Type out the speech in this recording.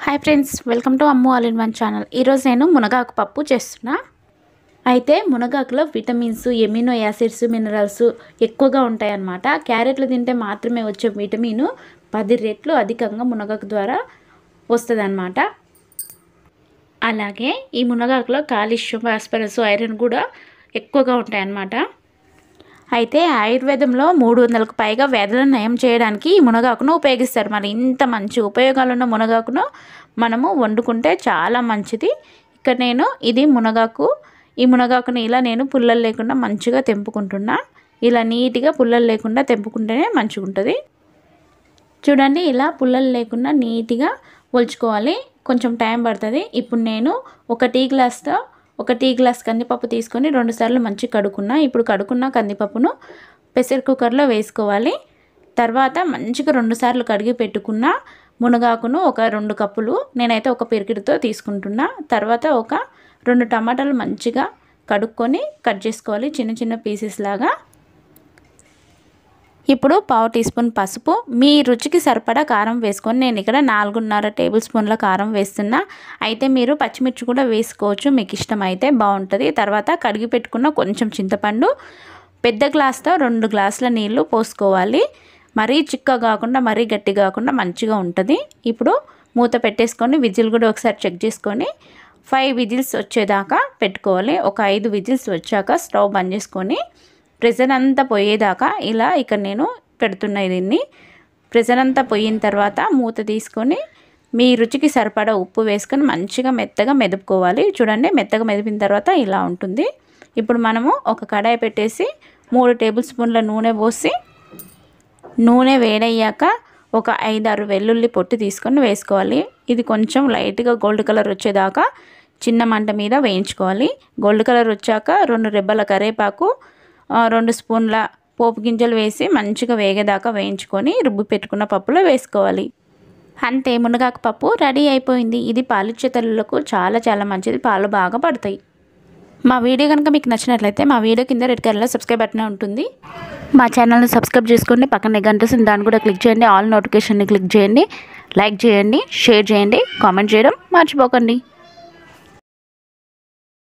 hi friends welcome to Ammu all in one channel ఈరోజు నేను మునగాకు పప్పు చేస్తున్నా అయితే మునగాకులో విటమిన్స్ ఎమినో యాసిడ్స్ మినరల్స్ ఎక్కువగా ఉంటాయన్నమాట క్యారెట్లు తింటే మాత్రమే వచ్చే విటమిన్ పది రెట్లు అధికంగా మునగాకు ద్వారా వస్తుంది అలాగే ఈ మునగాకులో కాల్షియం ఫాస్ఫరస్ ఐరన్ కూడా ఎక్కువగా ఉంటాయన్నమాట అయితే ఆయుర్వేదంలో మూడు వందలకు పైగా వ్యాధులను నయం చేయడానికి ఈ మునగాకును ఉపయోగిస్తారు మరి ఇంత మంచి ఉపయోగాలు ఉన్న మునగాకును మనము వండుకుంటే చాలా మంచిది ఇక్కడ నేను ఇది మునగాకు ఈ మునగాకుని ఇలా నేను పుల్లలు లేకుండా మంచిగా తెంపుకుంటున్నా ఇలా నీట్గా పుల్లలు లేకుండా తెంపుకుంటేనే మంచిగా ఉంటుంది చూడండి ఇలా పుల్లలు లేకుండా నీట్గా ఒలుచుకోవాలి కొంచెం టైం పడుతుంది ఇప్పుడు నేను ఒక టీ గ్లాస్తో ఒక టీ గ్లాస్ కందిపప్పు తీసుకొని రెండుసార్లు మంచి కడుక్కున్నా ఇప్పుడు కడుక్కున్న కందిపప్పును ప్రెషర్ కుక్కర్లో వేసుకోవాలి తర్వాత మంచిగా రెండుసార్లు కడిగి పెట్టుకున్న మునగాకును ఒక రెండు కప్పులు నేనైతే ఒక పెరికిడితో తీసుకుంటున్నా తర్వాత ఒక రెండు టమాటాలు మంచిగా కడుక్కొని కట్ చేసుకోవాలి చిన్న చిన్న పీసెస్ లాగా ఇప్పుడు పావు టీ స్పూన్ పసుపు మీ రుచికి సరిపడా కారం వేసుకొని నేను ఇక్కడ నాలుగున్నర టేబుల్ స్పూన్ల కారం వేస్తున్నా అయితే మీరు పచ్చిమిర్చి కూడా వేసుకోవచ్చు మీకు ఇష్టమైతే బాగుంటుంది తర్వాత కడిగి పెట్టుకున్న కొంచెం చింతపండు పెద్ద గ్లాస్తో రెండు గ్లాసుల నీళ్లు పోసుకోవాలి మరీ చిక్క కాకుండా మరీ గట్టి కాకుండా మంచిగా ఉంటుంది ఇప్పుడు మూత పెట్టేసుకొని విజిల్ కూడా ఒకసారి చెక్ చేసుకొని ఫైవ్ విజిల్స్ వచ్చేదాకా పెట్టుకోవాలి ఒక ఐదు విజిల్స్ వచ్చాక స్టవ్ బంద్ చేసుకొని ప్రెజర్ అంతా పోయేదాకా ఇలా ఇక్కడ నేను పెడుతున్నా దీన్ని ప్రెజర్ అంతా పోయిన తర్వాత మూత తీసుకొని మీ రుచికి సరిపడా ఉప్పు వేసుకొని మంచిగా మెత్తగా మెదుపుకోవాలి చూడండి మెత్తగా మెదిపిన తర్వాత ఇలా ఉంటుంది ఇప్పుడు మనము ఒక కడాయి పెట్టేసి మూడు టేబుల్ స్పూన్ల నూనె పోసి నూనె వేడయ్యాక ఒక ఐదారు వెల్లుల్లి పొట్టు తీసుకొని వేసుకోవాలి ఇది కొంచెం లైట్గా గోల్డ్ కలర్ వచ్చేదాకా చిన్న మంట మీద వేయించుకోవాలి గోల్డ్ కలర్ వచ్చాక రెండు రెబ్బల కరేపాకు రెండు స్పూన్ల పోపు గింజలు వేసి మంచిగా వేగేదాకా వేయించుకొని రుబ్బు పెట్టుకున్న పప్పులో వేసుకోవాలి అంతే మునగాకు పప్పు రెడీ అయిపోయింది ఇది పాలిచ్చే తల్లులకు చాలా చాలా మంచిది పాలు బాగా పడతాయి మా వీడియో కనుక మీకు నచ్చినట్లయితే మా వీడియో కింద రెడ్ కలర్లో సబ్స్క్రైబ్ బటన్ ఉంటుంది మా ఛానల్ని సబ్స్క్రైబ్ చేసుకోండి పక్కనే గంట వస్తుంది దాన్ని కూడా క్లిక్ చేయండి ఆల్ నోటిఫికేషన్ని క్లిక్ చేయండి లైక్ చేయండి షేర్ చేయండి కామెంట్ చేయడం మర్చిపోకండి